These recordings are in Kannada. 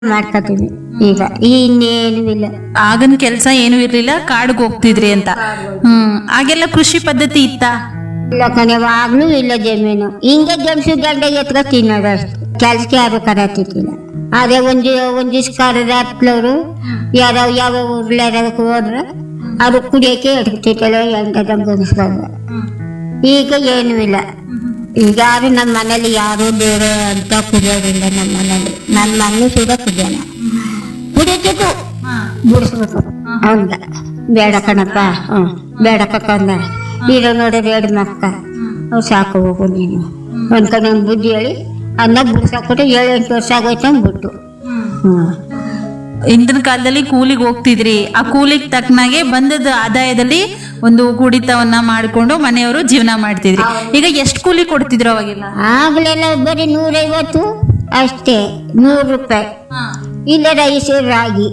ಮಾಡ್ಕೊತೀವಿ ಈಗ ಇನ್ನೇನು ಇಲ್ಲ ಆಗನ್ ಕೆಲ್ಸ ಏನು ಇರ್ಲಿಲ್ಲ ಕಾಡ್ಗ್ ಹೋಗ್ತಿದ್ರಿ ಅಂತ ಹ್ಮ್ ಆಗೆಲ್ಲ ಕೃಷಿ ಪದ್ಧತಿ ಇತ್ತ ಇಲ್ಲ ಕಣವಾಗ್ಲೂ ಇಲ್ಲ ಜಮೀನು ಹಿಂಗೆ ಗೆಣಸು ಗಂಡ ಎತ್ಕ ತಿನ್ನೋದು ಅಷ್ಟೇ ಕೆಲ್ಸಕ್ಕೆ ಯಾರು ಕರತಿದ್ದಿಲ್ಲ ಅದೇ ಒಂದು ಒಂದು ದಿವ್ಸ ಕರೆದ ಹತ್ಲವ್ರು ಯಾರೋ ಯಾವ ಊರ್ಲಾರಕ್ಕೆ ಹೋದ್ರೆ ಅದು ಕುಡಿಯೋಕೆ ಎಡ್ತಿತ್ತಲ್ಲ ಹೆಂಗದಂಗೆ ಗಣಿಸ್ಕೊಂಡು ಈಗ ಏನೂ ಇಲ್ಲ ಈಗ ಯಾರು ನಮ್ಮ ಮನೇಲಿ ಯಾರು ಬೇರೆ ಅಂತ ಕುಡಿಯೋದಿಲ್ಲ ನಮ್ಮ ಮನೇಲಿ ನನ್ನ ಮಣ್ಣು ಕೂಡ ಕುಡಿಯೋಣ ಕುಡಿತಿತ್ತು ಬಿಡಿಸ್ಬೇಕು ಹೌದ ಬೇಡ ಕಣಪ್ಪ ಹ್ಞೂ ಬೇಡ ಕಕ್ಕಂದ ಇರೋ ನೋಡಿದ್ರೆ ಎರಡು ಮಕ್ಕ ಅವ್ರು ಸಾಕು ಹೋಗು ನೀನು ಅನ್ಕೊಂಡು ಒಂದು ಬುದ್ಧಿ ಹೇಳಿ ಅನ್ನ ಬಿಡ್ಸಾಕ್ಬಿಟ್ಟು ಏಳು ಎಂಟು ವರ್ಷ ಆಗೋಯ್ತು ಅಂದ್ಬಿಟ್ಟು ಹ್ಞೂ ಹಿಂದಿನ ಕಾಲದಲ್ಲಿ ಕೂಲಿಗೆ ಹೋಗ್ತಿದ್ರಿ ಆ ಕೂಲಿಗೆ ತಕ್ಕನಾಗೆ ಬಂದದ ಆದಾಯದಲ್ಲಿ ಒಂದು ಕುಡಿತವನ್ನ ಮಾಡ್ಕೊಂಡು ಮನೆಯವರು ಜೀವನ ಮಾಡ್ತಿದ್ರಿ ಈಗ ಎಷ್ಟು ಕೂಲಿ ಕೊಡ್ತಿದ್ರು ಅವಾಗೆಲ್ಲ ಆಗ್ಲೆಲ್ಲ ಬರೀ ನೂರೈವತ್ತು ಅಷ್ಟೇ ನೂರು ರೂಪಾಯಿ ಇಲ್ಲ ರೈಸ್ ರಾಗಿ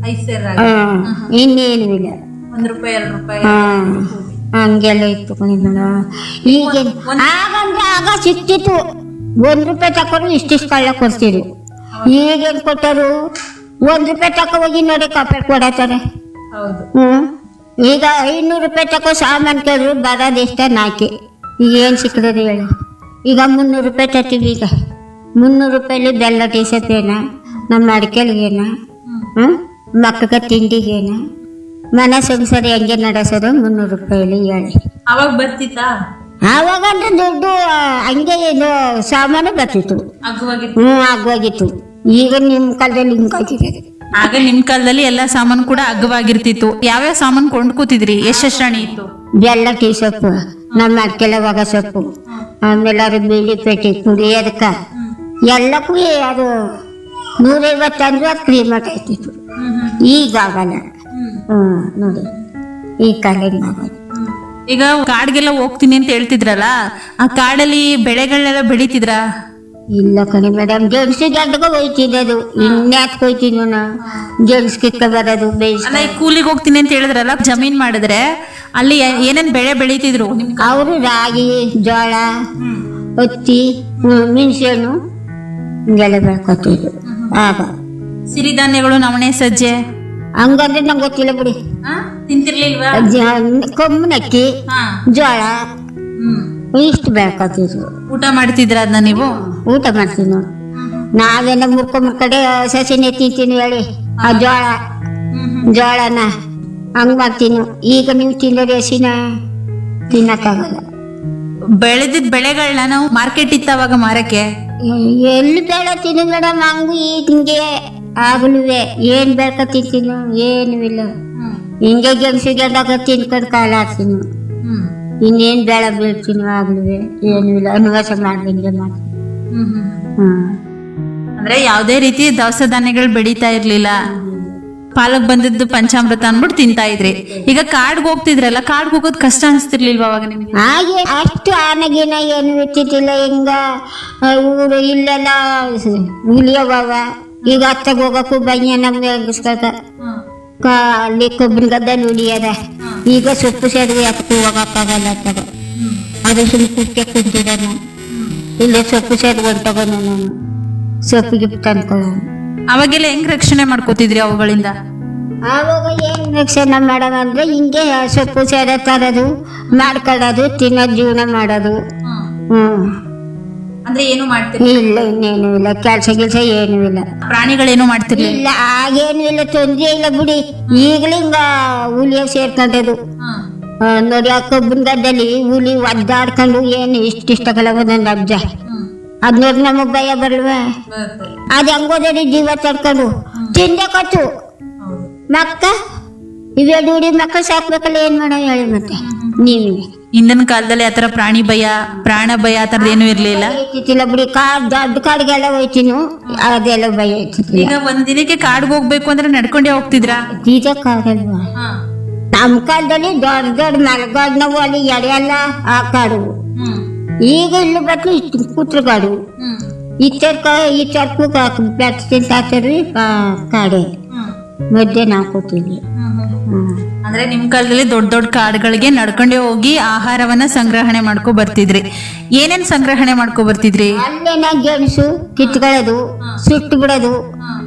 ಹಾಂ ಇನ್ನೇನು ಇಲ್ಲ ಒಂದ್ ರೂಪಾಯಿ ಎರಡು ರೂಪಾಯಿ ಹಾಂ ಹಂಗೆಲ್ಲ ಇತ್ತು ಕಣಿಗಳ ಈಗ ಆಗಂದ್ರೆ ಆಗ ಸಿಕ್ತಿತ್ತು ಒಂದ್ ರೂಪಾಯಿ ತಕೊಂಡು ಇಷ್ಟಿಷ್ಟು ಕಳ್ಳ ಕೊಡ್ತಿರು ಈಗೇನ್ ಕೊಟ್ಟರು ಒಂದ್ ರೂಪಾಯಿ ತಕೊ ಹೋಗಿ ನೋಡಿ ಕಾಪಿ ಕೊಡತಾರೆ ಹೌದು ಹ್ಮ್ ಈಗ ಐನೂರು ರೂಪಾಯಿ ತಕೋ ಸಾಮಾನು ಕೇಳಿದ್ರು ಬರೋದು ಎಷ್ಟ ನಾಲ್ಕೆ ಈಗ ಏನು ಸಿಕ್ಕದೆ ಹೇಳಿ ಈಗ ಮುನ್ನೂರು ರೂಪಾಯಿ ತರ್ತೀವಿ ಈಗ ಮುನ್ನೂರು ರೂಪಾಯಲ್ಲಿ ಬೆಲ್ಲ ಟೀಸತ್ತೇನ ನಮ್ಮ ಅಡಿಕೆಲ್ಗೇನ ಹ್ಮ್ ಮಕ್ಕಳಿಗೆ ತಿಂಡಿಗೇನ ಮನೆ ಸಂಸಾರ ಹೆಂಗೆ ನಡೆಸೋದು ಮುನ್ನೂರು ರೂಪಾಯಲ್ಲಿ ಹೇಳಿ ಅವಾಗ ಬರ್ತಿತ್ತಾ ಆವಾಗ ಅಂದ್ರೆ ದುಡ್ಡು ಆ, ಹಂಗೆ ಇದು ಸಾಮಾನು ಬರ್ತಿತ್ತು ಅಗ್ವಾಗಿ ಹ್ಞೂ ಆಗೋಗಿತ್ತು ಈಗ ನಿಮ್ಮ ಕಾಲದಲ್ಲಿ ಹಿಂಗಾಗಿದೆ ಆಗ ನಿಮ್ ಕಾಲದಲ್ಲಿ ಎಲ್ಲಾ ಸಾಮಾನು ಕೂಡ ಅಗ್ಗವಾಗಿರ್ತಿತ್ತು ಯಾವ್ಯಾವ ಸಾಮಾನು ಕೊಂಡ್ಕೋತಿದ್ರಿ ಎಷ್ಟೆಷ್ಟು ಅಣಿ ಇತ್ತು ಬೆಲ್ಲ ಟೀ ಸೊಪ್ಪು ನಮ್ಮ ಅಕ್ಕೆಲವಾಗ ಸೊಪ್ಪು ಆಮೇಲೆ ಅದು ಬೀಡಿ ಪೆಟ್ಟಿ ಕುಡಿಯೋದಕ್ಕ ಎಲ್ಲಕ್ಕೂ ಅದು ನೂರೈವತ್ತು ಅಂದ್ರೆ ಅದು ಕ್ರೀಮ್ ಆಯ್ತಿತ್ತು ಈಗ ಆಗಲ್ಲ ಹ್ಞೂ ನೋಡಿ ಈ ಕಾಲಿಂದ ಆಗೋದು ಈಗ ಕಾಡ್ಗೆಲ್ಲ ಹೋಗ್ತೀನಿ ಅಂತ ಹೇಳ್ತಿದ್ರಲ್ಲ ಆ ಕಾಡಲ್ಲಿ ಬೆಳೆಗಳನ್ನೆಲ್ಲ ಬೆಳಿತಿದ್ರ ಇಲ್ಲ ಕಣಿ ಮೇಡಮ್ ಗೆಣಸು ಗಡ್ಡಗ ಹೋಯ್ತಿದ್ದದು ಇನ್ಯಾಕ್ ಹೋಯ್ತಿದ್ವು ನಾ ಗೆಣಸು ಕಿಕ್ಕ ಬರೋದು ಬೇಯಿಸ್ ಅಲ್ಲ ಈ ಕೂಲಿಗೆ ಹೋಗ್ತೀನಿ ಅಂತ ಹೇಳಿದ್ರಲ್ಲ ಜಮೀನ್ ಮಾಡಿದ್ರೆ ಅಲ್ಲಿ ಏ- ಏನೇನ್ ಬೆಳೆ ಬೆಳಿತಿದ್ರು ನಿಮ್ ಕಾ- ಅವರು ರಾಗಿ ಜೋಳ ಹತ್ತಿ ಮೆಣಸೆಹಣ್ಣು ಹಿಂಗೆಲ್ಲ ಬೆಳ್ಕೊತಿದ್ರು ಆಗ ಸಿರಿಧಾನ್ಯಗಳು ನವಣೆ ಸಜ್ಜೆ ಹಂಗಂದ್ರೆ ನಂಗೆ ಗೊತ್ತಿಲ್ಲ ಬಿಡಿ ತಿಂತಿರ್ಲಿಲ್ವಾ ಕಮ್ಮನಕ್ಕಿ ಜೋಳ ಇಷ್ಟು ಬೆಳ್ಕೊತಿದ್ರು ಊಟ ಮಾಡ್ತಿದ್ರ ಅದನ್ನ ನೀವು ಊಟ ಮಾಡ್ತೀವಿ ನಾವು ನಾವೆಲ್ಲ ಮುರ್ಕೊಂಡ್ ಕಡೆ ಸಸಿನೇ ತಿಂತೀನಿ ಹೇಳಿ ಆ ಜೋಳ ಜೋಳನ ಹಂಗ್ ಮಾಡ್ತೀನಿ ಈಗ ನೀವು ತಿನ್ನೋದು ಹಸಿನ ತಿನ್ನಕ್ಕಾಗಲ್ಲ ಬೆಳೆದಿದ್ ಬೆಳೆಗಳನ್ನ ನಾವು ಮಾರ್ಕೆಟ್ ಇತ್ತ ಅವಾಗ ಮಾರಕ್ಕೆ ಎ- ಎಲ್ಲಿ ಬೆಳತೀನಿ ಮೇಡಮ್ ಹಂಗು ಹಿಂಗೆ ಆಗ್ಲುವೆ ಏನ್ ಬೆಳ್ಕ ತಿಂತೀನೋ ಏನು ಇಲ್ಲ ಹಿಂಗೆ ಗೆಣಸು ಗೆಡ್ಡಾಗ ತಿನ್ಕೊಂಡು ಕಾಲ ಹಾಕ್ತೀನಿ ಇನ್ನೇನ್ ಬೆಳೆ ಬೀಳ್ತೀನಿ ಆಗ್ಲುವೆ ಏನು ಇಲ್ಲ ಅನುವಾಸ ಮಾಡ್ದಂಗೆ ಮಾಡ್ತೀನಿ ಹ್ಮ್ ಅಂದ್ರೆ ಯಾವ್ದೇ ರೀತಿ ದವಸ ಧಾನ್ಯಗಳು ಬೆಳೀತಾ ಇರ್ಲಿಲ್ಲ ಪಾಲಕ್ ಬಂದದ್ದು ಪಂಚಾಮೃತ ಅನ್ಬಿಟ್ಟು ತಿಂತಾ ಇದ್ರಿ ಈಗ ಕಾಡ್ಗೆ ಹೋಗ್ತಿದ್ರಲ್ಲ ಕಾಡ್ಗೆ ಹೋಗೋದ್ ಕಷ್ಟ ಅನ್ಸ್ತಿರ್ಲಿಲ್ವಾ ಅವಾಗ ನಿಮ್ಗೆ ಹಾಗೆ ಅಷ್ಟು ಆನಗಿನ ಏನು ಇರ್ತಿದ್ದಿಲ್ಲ ಹಿಂಗ ಆ, ಊರು ಇಲ್ಲೆಲ್ಲ ಉಳಿಯವ ಈಗ ಅತ್ತಾಗ ಹೋಗಕ್ಕೂ ಬಯ್ಯ ನಮ್ಗೆ ಹೆಂಗಸ್ಕಾಗ ಅಲ್ಲಿ ಕೊಬ್ಬರಿ ಗದ್ದಲ್ಲಿ ಉಳಿಯದ ಈಗ ಸೊಪ್ಪು ಸೇರಿಗೆ ಎತ್ತಕ್ಕೂ ಹೋಗಕ್ಕಾಗಲ್ಲ ಅತ್ತಾಗ ಅದು ಸುಮ್ಮನೆ ಕುಕ್ಕೆ ಕುಂತಿದ್ದಾನು ಇಲ್ಲೇ ಸೊಪ್ಪು ಸೇರಿ ಹೊಂಟೋಗೋನು ನಾನು ಸೊಪ್ಪಿಗೆ ತಂದ್ಕೊಳ್ಳೋನು ಅವಾಗೆಲ್ಲ ಹೆಂಗ್ ರಕ್ಷಣೆ ಮಾಡ್ಕೋತಿದ್ರಿ ಅವುಗಳಿಂದ ಆವಾಗ ಏನ್ ರಕ್ಷಣೆ ಮಾಡೋದು ಅಂದ್ರೆ ಹಿಂಗೆ ಸೊಪ್ಪು ಸೇರ ತರೋದು ಮಾಡ್ಕೊಳ್ಳೋದು ತಿನ್ನೋದು ಜೀವನ ಮಾಡೋದು ಹ್ಮ್ ಅಂದ್ರೆ ಏನು ಮಾಡ್ತಿರ್ಲಿ ಇಲ್ಲ ಇನ್ನೇನು ಇಲ್ಲ ಕೆಲಸ ಗಿಲ್ಸ ಏನು ಇಲ್ಲ ಪ್ರಾಣಿಗಳೇನು ಮಾಡ್ತಿರ್ಲಿಲ್ಲ ಇಲ್ಲ ಆಗೇನು ಇಲ್ಲ ತೊಂದ್ರೆ ಇಲ್ಲ ಬಿಡಿ ಈಗಲೂ ಹಿಂಗ ಹುಲಿಯ ಸೇರ್ಕೊಂಡದು ಆ, ನೋಡಿ ಆ ಕಬ್ಬಿನ ಗಡ್ಡಲ್ಲಿ ಹುಲಿ ಒದ್ದಾಡ್ಕೊಂಡು ಏನು ಇಷ್ಟಿಷ್ಟಗಲ ಒಂದೊಂದು ಅಬ್ಜ ಅದ್ ನೋಡಿ ನಮಗ್ ಭಯ ಬರಲ್ವಾ ಅದ್ ಹೆಂಗೋದರಿ ಜೀವ ತಡ್ಕೊಂಡು ತಿಂದೆ ಕೊಟ್ಟು ಮಕ್ಕ ಇವೆರಡು ಹುಡಿ ಮಕ್ಕಳು ಸಾಕ್ಬೇಕಲ್ಲ ಏನ್ ಮಾಡೋ ಹೇಳಿ ಮತ್ತೆ ನೀವೇ ಹಿಂದಿನ ಕಾಲದಲ್ಲಿ ಆತರ ಪ್ರಾಣಿ ಭಯ ಪ್ರಾಣ ಭಯ ಆ ಥರದ್ದು ಏನು ಇರ್ಲಿಲ್ಲ ಐತಿಲ್ಲ ಬಿಡಿ ಕಾಡ್ ದೊಡ್ಡ ಕಾಡಿಗೆಲ್ಲ ಹೋಯ್ತೀನು ಅದೆಲ್ಲ ಭಯ ಐತಿಲ್ಲ ಈಗ ಒಂದ್ ದಿನಕ್ಕೆ ಕಾಡ್ಗೆ ಹೋಗ್ಬೇಕು ಅಂದ್ರೆ ನಡ್ಕೊಂಡೇ ಹೋಗ್ತಿದ್ರಾ ಇದಕ್ಕಾಗಲ್ವಾ ನಮ್ಮ ಕಾಲದಲ್ಲಿ ದೊಡ್ಡ ದೊಡ್ಡ ಮರಗಾಡ್ ನಾವು ಅಲ್ಲಿ ಎಡೆಯಲ್ಲ ಆ ಕಾಡು ಈಗ ಇಲ್ಲಿ ಬಟ್ಲು ಇಷ್ಟು ಕೂತ್ರಗಾಡು ಇಚ್ಚರ್ಕ ಇಚ್ಚರ್ಕು ಬೆಟ್ಟ ತಿಂತಾರ್ರಿ ಕಾಡೆ ಮಧ್ಯೆ ನಾವು ಕೂತಿದ್ವಿ ಹ್ಮ್ ಅಂದ್ರೆ ನಿಮ್ ಕಾಲದಲ್ಲಿ ದೊಡ್ಡ ದೊಡ್ಡ ಕಾಡುಗಳಿಗೆ ನಡ್ಕೊಂಡೇ ಹೋಗಿ ಆಹಾರವನ್ನ ಸಂಗ್ರಹಣೆ ಮಾಡ್ಕೊ ಬರ್ತಿದ್ರಿ ಏನೇನ್ ಸಂಗ್ರಹಣೆ ಮಾಡ್ಕೊ ಬರ್ತಿದ್ರಿ ಅಲ್ಲೇನ ಗೆಣಸು ಕಿತ್ಕೊಳ್ಳೋದು ಸುಟ್ಟು ಬಿಡೋದು